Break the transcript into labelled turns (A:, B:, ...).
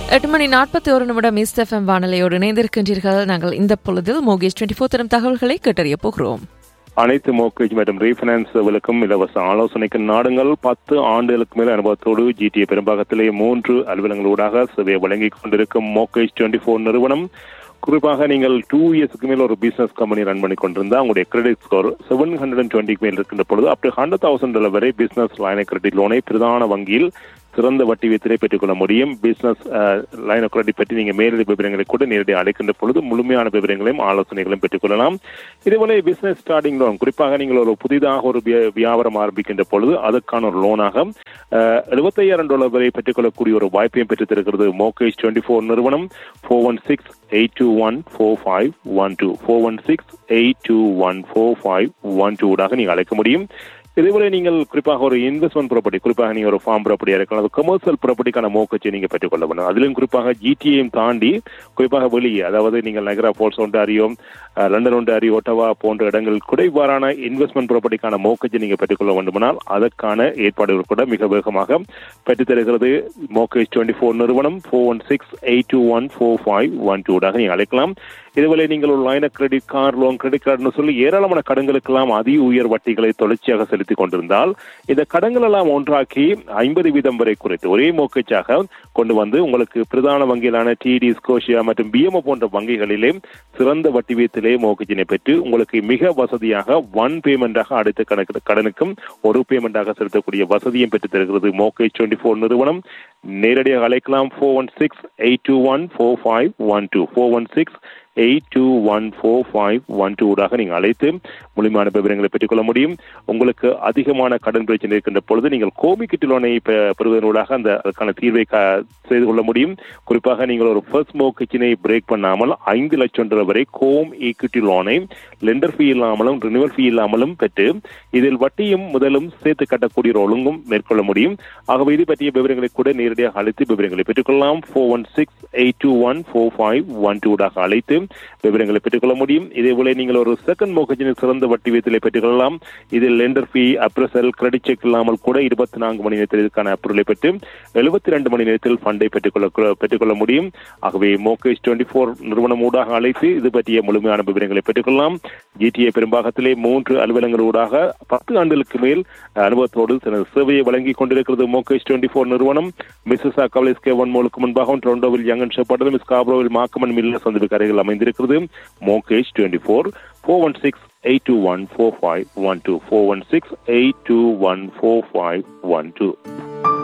A: எட்டு மணி நாற்பத்தி ஒரு நிமிடம் ஈஸ்ட் எஃப்எம் வானொலியோடு இணைந்திருக்கின்றீர்கள் நாங்கள் இந்த பொழுதில் மோகேஷ் டுவெண்ட்டி ஃபோர் தரும் தகவல்களை கேட்டறிய போகிறோம்
B: அனைத்து மோக்கேஜ் மற்றும் ரீஃபைனான்ஸ் சேவைகளுக்கும் இலவச ஆலோசனைக்கு நாடுங்கள் பத்து ஆண்டுகளுக்கு மேல் அனுபவத்தோடு ஜிடிஏ பெரும்பாகத்திலே மூன்று அலுவலங்களூடாக சேவையை வழங்கிக் கொண்டிருக்கும் மோக்கேஜ் டுவெண்ட்டி ஃபோர் நிறுவனம் குறிப்பாக நீங்கள் டூ இயர்ஸ்க்கு மேல் ஒரு பிசினஸ் கம்பெனி ரன் பண்ணி கொண்டிருந்தா உங்களுடைய credit score seven hundred and டுவெண்ட்டிக்கு மேல் இருக்கின்ற பொழுது up to hundred thousand dollar வரை பிசினஸ் லைன் கிரெடிட் லோனை பிரதான வங்கியில் சிறந்த வட்டி வீதத்திலே பெற்றுக்கொள்ள முடியும் பிசினஸ் லைன் ஆஃப் கிரெடிட் பற்றி நீங்க மேலதி விவரங்களை கூட நேரடியாக அழைக்கின்ற பொழுது முழுமையான விவரங்களையும் ஆலோசனைகளையும் பெற்றுக்கொள்ளலாம் இதுபோல பிசினஸ் ஸ்டார்டிங் லோன் குறிப்பாக நீங்கள் ஒரு புதிதாக ஒரு வியா- வியாபாரம் ஆரம்பிக்கின்ற பொழுது அதற்கான ஒரு லோனாக எழுபத்தையாயிரம் டாலர் வரை பெற்றுக்கொள்ளக்கூடிய ஒரு வாய்ப்பையும் பெற்றுத் தருகிறது மோகேஷ் டுவெண்ட்டி ஃபோர் நிறுவனம் four one six eight two one four five one two four one six eight two one four five one டூடாக நீங்கள் அழைக்க முடியும் இதேபோல நீங்கள் குறிப்பாக ஒரு இன்வெஸ்ட்மெண்ட் ப்ராப்பர்ட்டி குறிப்பாக நீங்க ஒரு ஃபார்ம் ப்ராப்பர்ட்டியா இருக்கலாம் அது கமர்ஷியல் ப்ராப்பர்ட்டிக்கான மோக்கச்சை நீங்க பெற்றுக்கொள்ள வேண்டும் அதிலும் குறிப்பாக ஜிடிஏயும் தாண்டி குறிப்பாக வெளியே அதாவது நீங்கள் நகரா போர்ட்ஸ் ஒன்றாரியோ அஹ், லண்டன் ஒன்றாரியோ ஒட்டவா போன்ற இடங்கள் கூட இவ்வாறான இன்வெஸ்ட்மெண்ட் ப்ராப்பர்ட்டிக்கான மோக்கச்சை நீங்க பெற்றுக்கொள்ள வேண்டுமானால் அதற்கான ஏற்பாடுகள் கூட மிக வேகமாக பெற்றுத் தருகிறது மோக்கேஜ் டுவெண்ட்டி ஃபோர் நிறுவனம் four one six eight two one four five one டூடாக நீங்கள் அழைக்கலாம் இதுவரை நீங்கள் ஒரு line credit card loan credit கார்டுன்னு சொல்லி ஏராளமான கடன்களுக்கெல்லாம் அதி உயர் வட்டிகளை தொடர்ச்சியாக செலுத்திக் கொண்டிருந்தால் இந்த கடன்கள் எல்லாம் ஒன்றாக்கி ஐம்பது வீதம் வரை குறைத்து ஒரே மோக்கச்சாக கொண்டு வந்து உங்களுக்கு பிரதான வங்கிகளான டிடி ஸ்கோஷியா மற்றும் பிஎம்ஓ போன்ற வங்கிகளிலே சிறந்த வட்டி வீதத்திலே மோக்கச்சினை பெற்று உங்களுக்கு மிக வசதியாக ஒன் பேமெண்டாக அடுத்த கணக்கு கடனுக்கும் ஒரு பேமெண்டாக செலுத்தக்கூடிய வசதியும் பெற்று தருகிறது மோக்கேஜ் டுவெண்ட்டி ஃபோர் நிறுவனம் நேரடியாக அழைக்கலாம் four one six eight two one four five one two four one six eight two one four five one டூடாக நீங்கள் அழைத்து முழுமையான விவரங்களை பெற்றுக்கொள்ள முடியும் உங்களுக்கு அதிகமான கடன் பிரச்சனை இருக்கின்ற பொழுது நீங்கள் கோமிக்கிட்டு லோனை பெ- பெறுவதனூடாக அந்த அதுக்கான தீர்வை க- செய்து கொள்ள முடியும் குறிப்பாக நீங்கள் ஒரு ஃபர்ஸ்ட் மோக்கிச்சினை பிரேக் பண்ணாமல் ஐந்து லட்சம் டாலர் வரை கோம் ஈக்விட்டி லோனை லெண்டர் ஃபீ இல்லாமலும் ரினிவல் ஃபீ இல்லாமலும் பெற்று இதில் வட்டியும் முதலும் சேர்த்து கட்டக்கூடிய ஒரு ஒழுங்கும் மேற்கொள்ள முடியும் ஆகவே இது பற்றிய விவரங்களை கூட நேரடியாக அழைத்து விவரங்களை பெற்றுக்கொள்ளலாம் four one six eight two one four five one டூடாக அழைத்து விவரங்களை பெற்றுக்கொள்ள முடியும் இதேபோல நீங்கள் ஒரு செகண்ட் மோகஜின் சிறந்த வட்டி வீதத்திலே பெற்றுக்கொள்ளலாம் இதில் lender fee appraisal credit check இல்லாமல் கூட இருபத்தி நான்கு மணி நேரத்தில் இதுக்கான அப்ரூவலை பெற்று எழுபத்தி ரெண்டு மணி நேரத்தில் ஃபண்டை பெற்றுக்கொள்ள பெற்றுக்கொள்ள முடியும் ஆகவே மோகேஷ் டுவெண்ட்டி ஃபோர் நிறுவனம் ஊடாக அழைத்து இது பற்றிய முழுமையான விவரங்களை பெற்றுக்கொள்ளலாம் ஜிடிஏ பெரும்பாகத்திலே மூன்று அலுவலங்கள் ஊடாக பத்து ஆண்டுகளுக்கு மேல் அனுபவத்தோடு தனது சேவையை வழங்கிக் கொண்டிருக்கிறது மோகேஷ் டுவெண்ட்டி ஃபோர் நிறுவனம் மிஸ்ஸஸ் கவலேஸ் கே ஒன் மோலுக்கு முன்பாகவும் டொரண்டோவில் யங்கன் ஷெப்பர்டு மிஸ் காப்ரோவில் மாக்கமன் மில்ல சந்திப்பு அருகில் அமைந்திருக்கிறது mortgage twenty four four one six eight two one four five one two four one six eight two one four five one two